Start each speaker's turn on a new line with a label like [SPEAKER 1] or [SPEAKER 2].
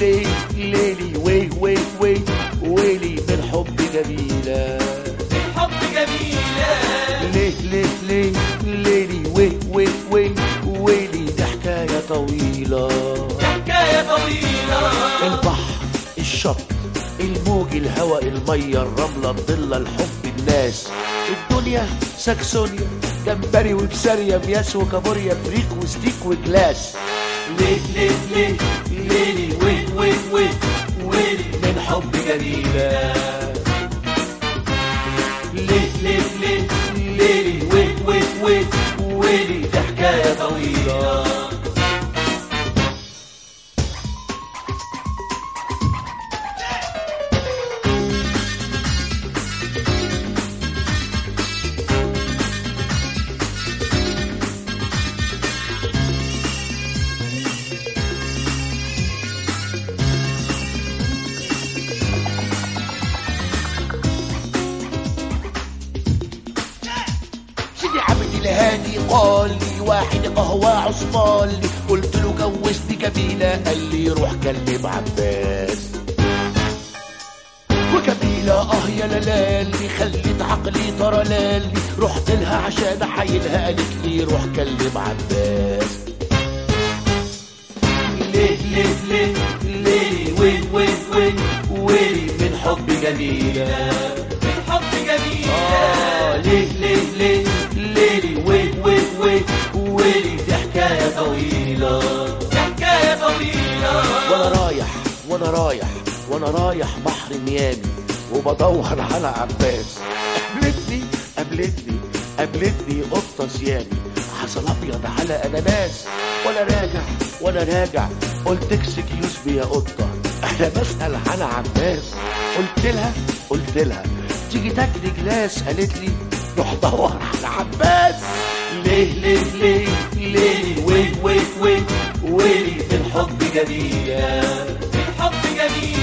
[SPEAKER 1] ليه ليلي وي وي وي ويلي من حب جميلة
[SPEAKER 2] حب جميلة
[SPEAKER 1] ليه ليه ليه ليلي وي وي وي ويلي دي حكاية طويلة
[SPEAKER 2] حكاية طويلة
[SPEAKER 1] البحر الشط الموج الهواء المية الرملة الضلة الحب الناس الدنيا ساكسونيا جمبري وبسارية مياس وكابوريا فريك وستيك وجلاس ليه ليه ليه ليلي وي وي وي ويلي من حب جميلة ليه ليه ليه ليلي وي وي وي ويلي دي حكاية طويلة سيدي عبد الهادي قال لي واحد قهوة عصفان لي قلت له جوزني جميلة قال لي روح كلم عباس وجميلة اه يا لالي خلت عقلي ترى لالي رحت لها عشان احايلها قالت لي روح كلم عباس ليه ليه ليه ليه وين وين وين وين من حب جميلة
[SPEAKER 2] حب جميلة
[SPEAKER 1] آه ليه ليه ليه ليه وين وين وين وين دي حكاية طويلة
[SPEAKER 2] حكاية طويلة
[SPEAKER 1] وانا رايح وانا رايح وانا رايح بحر ميامي وبدور على عباس قابلتني قابلتني قابلتني قطة سيامي عسل ابيض على اناناس وانا راجع وانا راجع قلت اكسكيوز بي يا قطة انا بسأل على عباس قلت لها قلت لها تيجي تاكلي جلاس قالت لي روح دور على عباس ليه ليه ليه ليه وين وين وين وين الحب جميلة
[SPEAKER 2] حب جميلة